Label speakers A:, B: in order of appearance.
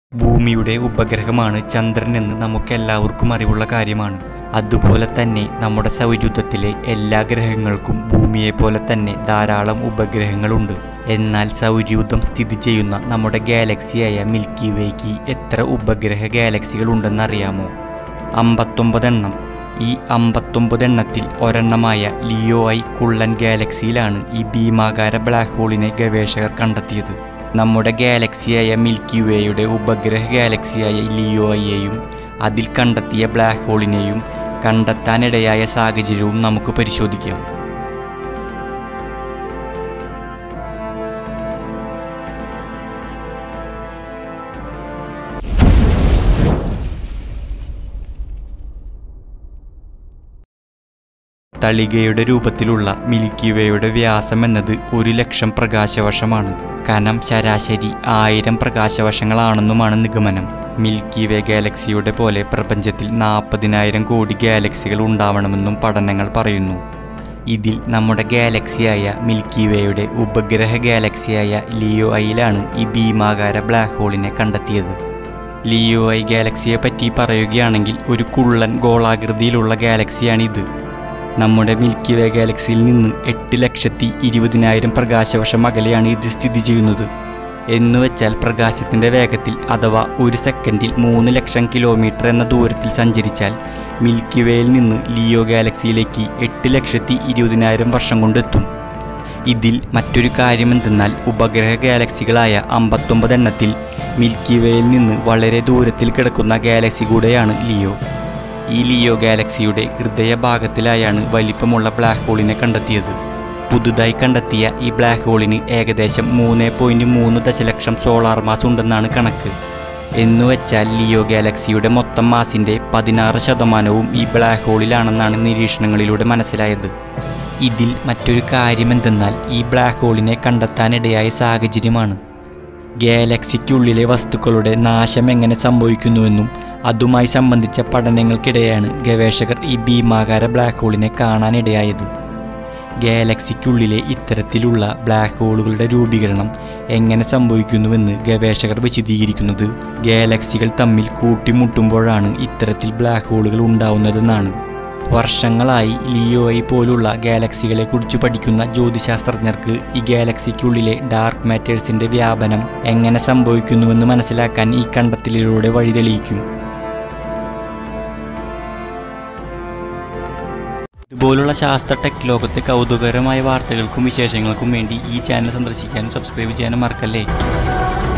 A: ഭൂമിയുടെ ഉപഗ്രഹമാണ് ചന്ദ്രൻ എന്ന് നമുക്കെല്ലാവർക്കും അറിവുള്ള കാര്യമാണ് അതുപോലെ തന്നെ നമ്മുടെ സൗരയൂഥത്തിലെ എല്ലാ ഗ്രഹങ്ങൾക്കും ഭൂമിയെപ്പോലെ തന്നെ ധാരാളം ഉപഗ്രഹങ്ങളുണ്ട് എന്നാൽ സൗരയൂഥം സ്ഥിതി ചെയ്യുന്ന നമ്മുടെ ഗാലക്സിയായ മിൽക്കി വേക്ക് എത്ര ഉപഗ്രഹ ഗാലക്സികൾ ഉണ്ടെന്നറിയാമോ അമ്പത്തൊമ്പത് എണ്ണം ഈ അമ്പത്തൊമ്പത് എണ്ണത്തിൽ ഒരെണ്ണമായ ലിയോ ഐ കുള്ളൻ ഗാലക്സിയിലാണ് ഈ ഭീമാകാര ബ്ലാക്ക് ഹോളിനെ ഗവേഷകർ കണ്ടെത്തിയത് നമ്മുടെ ഗാലക്സിയായ മിൽക്കി വേയുടെ ഉപഗ്രഹ ഗാലക്സിയായ ലിയോ ഐയെയും അതിൽ കണ്ടെത്തിയ ബ്ലാക്ക് ഹോളിനെയും കണ്ടെത്താനിടയായ സാഹചര്യവും നമുക്ക് പരിശോധിക്കാം തളികയുടെ രൂപത്തിലുള്ള മിൽക്കി വേയുടെ വ്യാസം എന്നത് ഒരു ലക്ഷം പ്രകാശവർഷമാണ് കനം ശരാശരി ആയിരം പ്രകാശവർഷങ്ങളാണെന്നുമാണ് നിഗമനം മിൽക്കി വേ ഗാലക്സിയുടെ പോലെ പ്രപഞ്ചത്തിൽ നാൽപ്പതിനായിരം കോടി ഗാലക്സികൾ ഉണ്ടാവണമെന്നും പഠനങ്ങൾ പറയുന്നു ഇതിൽ നമ്മുടെ ഗാലക്സിയായ മിൽക്കി വേയുടെ ഉപഗ്രഹ ഗാലക്സിയായ ലിയോ ഐയിലാണ് ഈ ഭീമാകാര ബ്ലാക്ക് ഹോളിനെ കണ്ടെത്തിയത് ലിയോ ഐ ഗാലക്സിയെ പറ്റി പറയുകയാണെങ്കിൽ ഒരു കുള്ളൻ ഗോളാകൃതിയിലുള്ള ഗാലക്സിയാണിത് നമ്മുടെ മിൽക്കി വേ ഗാലക്സിയിൽ നിന്ന് എട്ട് ലക്ഷത്തി ഇരുപതിനായിരം പ്രകാശവർഷം അകലെയാണ് ഇത് സ്ഥിതി ചെയ്യുന്നത് എന്നുവെച്ചാൽ പ്രകാശത്തിൻ്റെ വേഗത്തിൽ അഥവാ ഒരു സെക്കൻഡിൽ മൂന്ന് ലക്ഷം കിലോമീറ്റർ എന്ന ദൂരത്തിൽ സഞ്ചരിച്ചാൽ മിൽക്കി വേയിൽ നിന്ന് ലിയോ ഗാലക്സിയിലേക്ക് എട്ട് ലക്ഷത്തി ഇരുപതിനായിരം വർഷം കൊണ്ടെത്തും ഇതിൽ മറ്റൊരു കാര്യമെന്തെന്നാൽ ഉപഗ്രഹ ഗാലക്സികളായ അമ്പത്തൊമ്പത് എണ്ണത്തിൽ മിൽക്കി വേയിൽ നിന്ന് വളരെ ദൂരത്തിൽ കിടക്കുന്ന ഗാലക്സി കൂടെയാണ് ലിയോ ഈ ലിയോ ഗാലക്സിയുടെ ഹൃദയഭാഗത്തിലായാണ് വലിപ്പമുള്ള ബ്ലാക്ക് ഹോളിനെ കണ്ടെത്തിയത് പുതുതായി കണ്ടെത്തിയ ഈ ബ്ലാക്ക് ഹോളിന് ഏകദേശം മൂന്ന് പോയിൻറ്റ് മൂന്ന് ദശലക്ഷം സോളാർ മാസ് ഉണ്ടെന്നാണ് കണക്ക് എന്നുവെച്ചാൽ ലിയോ ഗാലക്സിയുടെ മൊത്തം മാസിൻ്റെ പതിനാറ് ശതമാനവും ഈ ബ്ലാക്ക് ഹോളിലാണെന്നാണ് നിരീക്ഷണങ്ങളിലൂടെ മനസ്സിലായത് ഇതിൽ മറ്റൊരു കാര്യമെന്തെന്നാൽ ഈ ബ്ലാക്ക് ഹോളിനെ കണ്ടെത്താനിടയായ സാഹചര്യമാണ് ഗാലക്സിക്കുള്ളിലെ വസ്തുക്കളുടെ നാശം എങ്ങനെ സംഭവിക്കുന്നുവെന്നും അതുമായി സംബന്ധിച്ച പഠനങ്ങൾക്കിടെയാണ് ഗവേഷകർ ഈ ഭീമാകാര ബ്ലാക്ക് ഹോളിനെ കാണാനിടയായത് ഗാലക്സിക്കുള്ളിലെ ഇത്തരത്തിലുള്ള ബ്ലാക്ക് ഹോളുകളുടെ രൂപീകരണം എങ്ങനെ സംഭവിക്കുന്നുവെന്ന് ഗവേഷകർ വിശദീകരിക്കുന്നത് ഗാലക്സികൾ തമ്മിൽ കൂട്ടിമുട്ടുമ്പോഴാണ് ഇത്തരത്തിൽ ബ്ലാക്ക് ഹോളുകൾ ഉണ്ടാവുന്നതെന്നാണ് വർഷങ്ങളായി ലിയോഐ പോലുള്ള ഗാലക്സികളെ കുറിച്ച് പഠിക്കുന്ന ജ്യോതിശാസ്ത്രജ്ഞർക്ക് ഈ ഗാലക്സിക്കുള്ളിലെ ഡാർക്ക് മാറ്റേഴ്സിന്റെ വ്യാപനം എങ്ങനെ സംഭവിക്കുന്നുവെന്ന് മനസ്സിലാക്കാൻ ഈ കണ്ടെത്തലിലൂടെ വഴി തെളിയിക്കും ഇതുപോലുള്ള ശാസ്ത്ര ടെക് ലോകത്തെ കൗതുകകരമായ വാർത്തകൾക്കും വിശേഷങ്ങൾക്കും വേണ്ടി ഈ ചാനൽ സന്ദർശിക്കാനും സബ്സ്ക്രൈബ് ചെയ്യാനും മറക്കല്ലേ